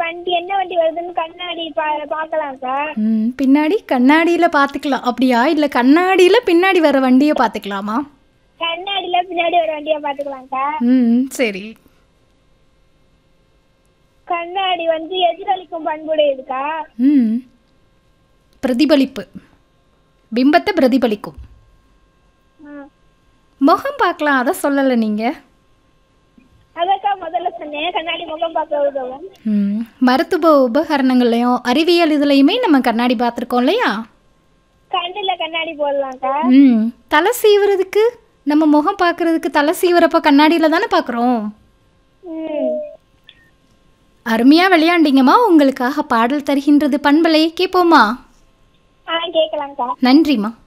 வண்டி என்ன வண்டி வருதுன்னு கண்ணாடி பா பார்க்கலாம்க்கா ம் பின்னாடி கண்ணாடியில் பார்த்துக்கலாம் அப்படியா இல்லை கண்ணாடியில் பின்னாடி வர வண்டியை பார்த்துக்கலாமா கண்ணாடியில பின்னாடி ஒரு வண்டியை பார்த்துக்கலாம்க்கா ம் சரி கண்ணாடி வந்து எதிரொலிக்கும் பண்புடையதுக்கா ம் பிரதிபலிப்பு பிம்பத்தை பிரதிபலிக்கும் ம். முகம் பார்க்கலாம் அதை சொல்லலை நீங்கள் அதக்கா முதல்ல சொன்னேன் கண்ணாடி முகம் பார்க்க உதவும் ம் மருத்துவ உபகரணங்கள்லையும் அறிவியல் இதுலையுமே நம்ம கண்ணாடி பார்த்துருக்கோம் இல்லையா கண்ணுல கண்ணாடி போடலாம்க்கா ம் தலை சீவுறதுக்கு நம்ம முகம் பார்க்கறதுக்கு தலை சீவுறப்ப கண்ணாடியில் தானே பார்க்குறோம் ம் அருமையாக விளையாண்டிங்கம்மா உங்களுக்காக பாடல் தருகின்றது பண்பலை கேட்போமா ஆ கேட்கலாம்க்கா நன்றிம்மா